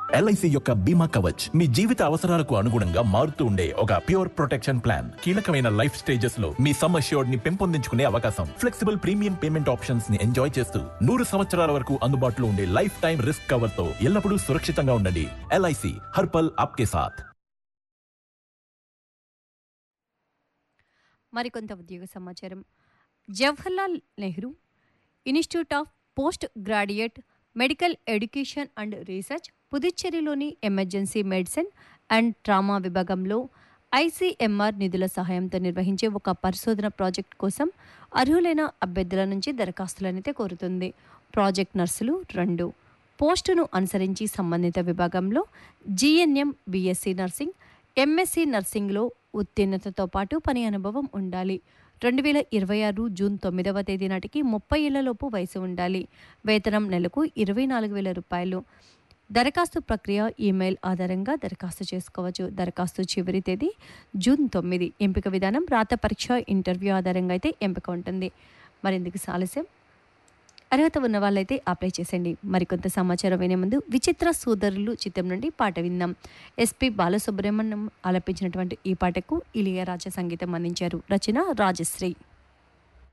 LIC యొక్క బీమా కవచ్ మీ జీవిత అవసరాలకు అనుగుణంగా మారుతూ ఉండే ఒక ప్యూర్ ప్రొటెక్షన్ ప్లాన్ కీలకమైన లైఫ్ స్టేజెస్ లో మీ సమ్ అష్యూర్డ్ ని పెంపొందించుకునే అవకాశం ఫ్లెక్సిబుల్ ప్రీమియం పేమెంట్ ఆప్షన్స్ ని ఎంజాయ్ చేస్తూ నూరు సంవత్సరాల వరకు అందుబాటులో ఉండే లైఫ్ టైం రిస్క్ కవర్ తో ఎల్లప్పుడూ సురక్షితంగా ఉండండి ఎల్ఐసి హర్పల్ ఆప్కే సాథ్ మరికొంత ఉద్యోగ సమాచారం Jawaharlal Nehru institute of post graduate medical education and research పుదుచ్చేరిలోని ఎమర్జెన్సీ మెడిసిన్ అండ్ ట్రామా విభాగంలో ఐసీఎంఆర్ నిధుల సహాయంతో నిర్వహించే ఒక పరిశోధన ప్రాజెక్ట్ కోసం అర్హులైన అభ్యర్థుల నుంచి దరఖాస్తులనైతే కోరుతుంది ప్రాజెక్ట్ నర్సులు రెండు పోస్టును అనుసరించి సంబంధిత విభాగంలో జీఎన్ఎం బీఎస్సీ నర్సింగ్ ఎంఎస్సీ నర్సింగ్లో ఉత్తీర్ణతతో పాటు పని అనుభవం ఉండాలి రెండు వేల ఇరవై ఆరు జూన్ తొమ్మిదవ తేదీ నాటికి ముప్పై ఏళ్లలోపు వయసు ఉండాలి వేతనం నెలకు ఇరవై నాలుగు వేల రూపాయలు దరఖాస్తు ప్రక్రియ ఈమెయిల్ ఆధారంగా దరఖాస్తు చేసుకోవచ్చు దరఖాస్తు చివరి తేదీ జూన్ తొమ్మిది ఎంపిక విధానం రాత పరీక్ష ఇంటర్వ్యూ ఆధారంగా అయితే ఎంపిక ఉంటుంది మరిందుకు ఆలస్యం అర్హత ఉన్న వాళ్ళైతే అప్లై చేసేయండి మరికొంత సమాచారం వినే ముందు విచిత్ర సోదరులు చిత్రం నుండి పాట విందాం ఎస్పి బాలసుబ్రహ్మణ్యం ఆలపించినటువంటి ఈ పాటకు ఇలియరాజా సంగీతం అందించారు రచన రాజశ్రీ